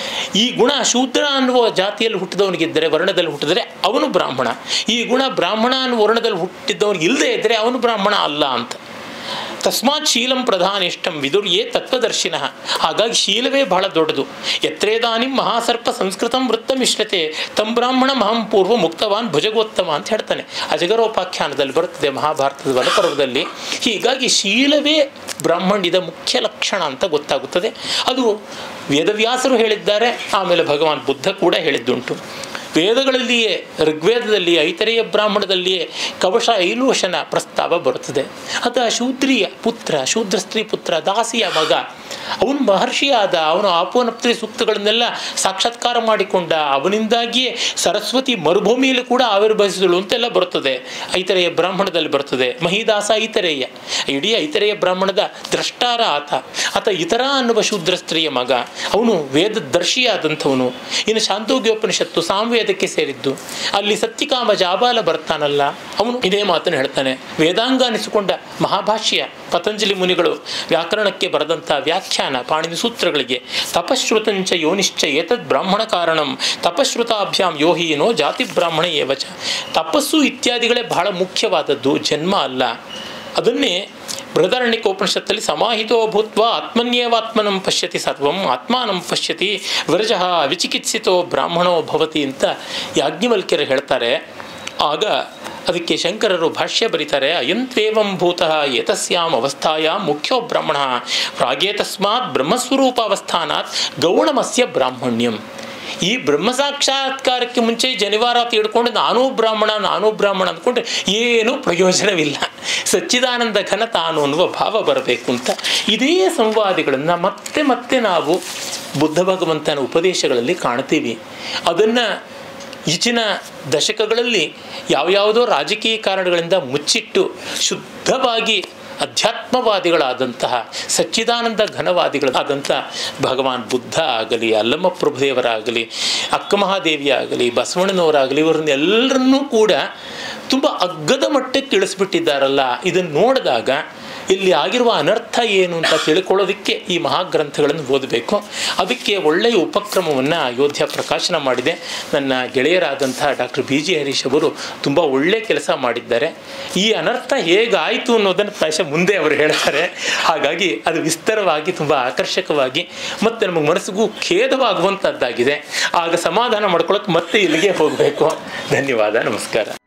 ಈ ಗುಣ ಶೂದ್ರ ಅನ್ನುವ ಜಾತಿಯಲ್ಲಿ ಹುಟ್ಟಿದವನಿಗಿದ್ದರೆ ವರ್ಣದಲ್ಲಿ ಹುಟ್ಟಿದರೆ ಅವನು ಬ್ರಾಹ್ಮಣ ಈ ಗುಣ ಬ್ರಾಹ್ಮಣ ಅನ್ನುವ ವರ್ಣದಲ್ಲಿ ಹುಟ್ಟಿದ್ದವನಿಗೆ ಇಲ್ಲದೆ ಇದ್ದರೆ ಅವನು ಬ್ರಾಹ್ಮಣ ಅಲ್ಲ ಅಂತ ತಸ್ಮಾತ್ ಶೀಲಂ ಪ್ರಧಾನಿಷ್ಟಂ ವಿದುರ್ಯೇ ತತ್ವದರ್ಶಿನ ಹಾಗಾಗಿ ಶೀಲವೇ ಬಹಳ ದೊಡ್ಡದು ಯತ್ರೇದಾನಿ ಮಹಾಸರ್ಪ ಸಂಸ್ಕೃತಂ ವೃತ್ತಮಿಶ್ರತೆ ತಂ ಬ್ರಾಹ್ಮಣ ಮಹಂ ಪೂರ್ವ ಮುಕ್ತವಾನ್ ಭುಜಗೋತ್ತಮ ಅಂತ ಹೇಳ್ತಾನೆ ಅಜಗರೋಪಾಖ್ಯಾನದಲ್ಲಿ ಬರುತ್ತದೆ ಮಹಾಭಾರತದ ವನಪರ್ವದಲ್ಲಿ ಹೀಗಾಗಿ ಶೀಲವೇ ಬ್ರಾಹ್ಮಣ್ಯದ ಮುಖ್ಯ ಲಕ್ಷಣ ಅಂತ ಗೊತ್ತಾಗುತ್ತದೆ ಅದು ವೇದವ್ಯಾಸರು ಹೇಳಿದ್ದಾರೆ ಆಮೇಲೆ ಭಗವಾನ್ ಬುದ್ಧ ಕೂಡ ಹೇಳಿದ್ದುಂಟು ವೇದಗಳಲ್ಲಿಯೇ ಋಗ್ವೇದದಲ್ಲಿ ಐತರೆಯ ಬ್ರಾಹ್ಮಣದಲ್ಲಿಯೇ ಕವಶ ಐಲೋಷನ ಪ್ರಸ್ತಾವ ಬರುತ್ತದೆ ಅತ ಶೂದ್ರಿಯ ಪುತ್ರ ಶೂದ್ರ ಸ್ತ್ರೀ ಪುತ್ರ ದಾಸಿಯ ಮಗ ಅವನು ಮಹರ್ಷಿಯಾದ ಅವನು ಆಪೋನಪ್ತಿ ಸೂಕ್ತಗಳನ್ನೆಲ್ಲ ಸಾಕ್ಷಾತ್ಕಾರ ಮಾಡಿಕೊಂಡ ಅವನಿಂದಾಗಿಯೇ ಸರಸ್ವತಿ ಮರುಭೂಮಿಯಲ್ಲಿ ಕೂಡ ಆವಿರ್ಭವಿಸಿದಳು ಅಂತೆಲ್ಲ ಬರುತ್ತದೆ ಐತರೆಯ ಬ್ರಾಹ್ಮಣದಲ್ಲಿ ಬರ್ತದೆ ಮಹಿದಾಸ ಐತರೇಯ ಇಡೀ ಐತರೆಯ ಬ್ರಾಹ್ಮಣದ ದ್ರಷ್ಟಾರ ಆತ ಆತ ಇತರ ಅನ್ನುವ ಶೂದ್ರ ಸ್ತ್ರೀಯ ಮಗ ಅವನು ವೇದದರ್ಶಿಯಾದಂಥವನು ಇನ್ನು ಶಾಂತೋಗ್ಯೋಪನಿಷತ್ತು ಸಾಮವೇದಕ್ಕೆ ಸೇರಿದ್ದು ಅಲ್ಲಿ ಸತ್ಯಕಾಮ ಜಾಬಾಲ ಬರ್ತಾನಲ್ಲ ಅವನು ಇದೇ ಮಾತನ್ನು ಹೇಳ್ತಾನೆ ವೇದಾಂಗ ಅನಿಸಿಕೊಂಡ ಮಹಾಭಾಷ್ಯ ಪತಂಜಲಿ ಮುನಿಗಳು ವ್ಯಾಕರಣಕ್ಕೆ ಬರೆದಂಥ ವ್ಯಾಖ್ಯಾನ ಪಾಣಿನಿ ಸೂತ್ರಗಳಿಗೆ ತಪಶ್ರುತಂಚ ಯೋನಿಶ್ಚ ಏತದ್ ಬ್ರಾಹ್ಮಣ ಕಾರಣಂ ತಪಶ್ರುತಾಭ್ಯಾಂ ಯೋಹೀನೋ ಜಾತಿ ಬ್ರಾಹ್ಮಣ ಏವಚ ತಪಸ್ಸು ಇತ್ಯಾದಿಗಳೇ ಬಹಳ ಮುಖ್ಯವಾದದ್ದು ಜನ್ಮ ಅಲ್ಲ ಅದನ್ನೇ ಬೃಹದಾರಣ್ಯಕ ಉಪನಿಷತ್ತಲ್ಲಿ ಸಮಾಹಿತೋ ಭೂತ್ವ ಆತ್ಮನ್ಯೇವಾತ್ಮನಂ ಪಶ್ಯತಿ ಸರ್ವಂ ಆತ್ಮಾನಂ ಪಶ್ಯತಿ ವಿರಜ ವಿಚಿಕಿತ್ಸಿತೋ ಬ್ರಾಹ್ಮಣೋ ಭವತಿ ಅಂತ ಯಾಜ್ಞವಲ್ಕ್ಯರು ಹೇಳ್ತಾರೆ ಆಗ ಅದಕ್ಕೆ ಶಂಕರರು ಭಾಷ್ಯ ಬರೀತಾರೆ ಅಯಂತ್ವೇವಂ ಭೂತಃ ಏತಸ್ಯಾಂ ಅವಸ್ಥಾಯಾಂ ಮುಖ್ಯೋ ಬ್ರಾಹ್ಮಣ ಪ್ರಾಗೇತಸ್ಮಾತ್ ಬ್ರಹ್ಮಸ್ವರೂಪ ಅವಸ್ಥಾನಾತ್ ಗೌಣಮಸ್ಯ ಬ್ರಾಹ್ಮಣ್ಯಂ ಈ ಬ್ರಹ್ಮ ಸಾಕ್ಷಾತ್ಕಾರಕ್ಕೆ ಮುಂಚೆ ಜನಿವಾರ ತಿಳ್ಕೊಂಡು ನಾನೂ ಬ್ರಾಹ್ಮಣ ನಾನೂ ಬ್ರಾಹ್ಮಣ ಅಂದ್ಕೊಂಡ್ರೆ ಏನೂ ಪ್ರಯೋಜನವಿಲ್ಲ ಸಚ್ಚಿದಾನಂದ ಘನ ತಾನು ಅನ್ನುವ ಭಾವ ಬರಬೇಕು ಅಂತ ಇದೇ ಸಂವಾದಿಗಳನ್ನು ಮತ್ತೆ ಮತ್ತೆ ನಾವು ಬುದ್ಧ ಭಗವಂತನ ಉಪದೇಶಗಳಲ್ಲಿ ಕಾಣ್ತೀವಿ ಅದನ್ನು ಈಚಿನ ದಶಕಗಳಲ್ಲಿ ಯಾವ್ಯಾವುದೋ ರಾಜಕೀಯ ಕಾರಣಗಳಿಂದ ಮುಚ್ಚಿಟ್ಟು ಶುದ್ಧವಾಗಿ ಅಧ್ಯಾತ್ಮವಾದಿಗಳಾದಂತಹ ಸಚ್ಚಿದಾನಂದ ಘನವಾದಿಗಳಾದಂಥ ಭಗವಾನ್ ಬುದ್ಧ ಆಗಲಿ ಅಲ್ಲಮ್ಮ ಪ್ರಭುದೇವರಾಗಲಿ ಅಕ್ಕ ಮಹಾದೇವಿ ಆಗಲಿ ಬಸವಣ್ಣನವರಾಗಲಿ ಇವರನ್ನೆಲ್ಲರನ್ನೂ ಕೂಡ ತುಂಬ ಅಗ್ಗದ ಮಟ್ಟಕ್ಕೆ ಇಳಿಸ್ಬಿಟ್ಟಿದ್ದಾರಲ್ಲ ಇದನ್ನು ನೋಡಿದಾಗ ಇಲ್ಲಿ ಆಗಿರುವ ಅನರ್ಥ ಏನು ಅಂತ ತಿಳ್ಕೊಳ್ಳೋದಕ್ಕೆ ಈ ಮಹಾಗ್ರಂಥಗಳನ್ನು ಓದಬೇಕು ಅದಕ್ಕೆ ಒಳ್ಳೆಯ ಉಪಕ್ರಮವನ್ನು ಅಯೋಧ್ಯ ಪ್ರಕಾಶನ ಮಾಡಿದೆ ನನ್ನ ಗೆಳೆಯರಾದಂತಹ ಡಾಕ್ಟರ್ ಬಿ ಜಿ ಹರೀಶ್ ಅವರು ತುಂಬ ಒಳ್ಳೆ ಕೆಲಸ ಮಾಡಿದ್ದಾರೆ ಈ ಅನರ್ಥ ಹೇಗಾಯಿತು ಅನ್ನೋದನ್ನು ಪ್ರಾಯಶಃ ಮುಂದೆ ಅವರು ಹೇಳ್ತಾರೆ ಹಾಗಾಗಿ ಅದು ವಿಸ್ತಾರವಾಗಿ ತುಂಬ ಆಕರ್ಷಕವಾಗಿ ಮತ್ತು ನಮಗೆ ಮನಸ್ಸಿಗೂ ಖೇದವಾಗುವಂಥದ್ದಾಗಿದೆ ಆಗ ಸಮಾಧಾನ ಮಾಡ್ಕೊಳ್ಳೋಕೆ ಮತ್ತೆ ಇಲ್ಲಿಗೆ ಹೋಗಬೇಕು ಧನ್ಯವಾದ ನಮಸ್ಕಾರ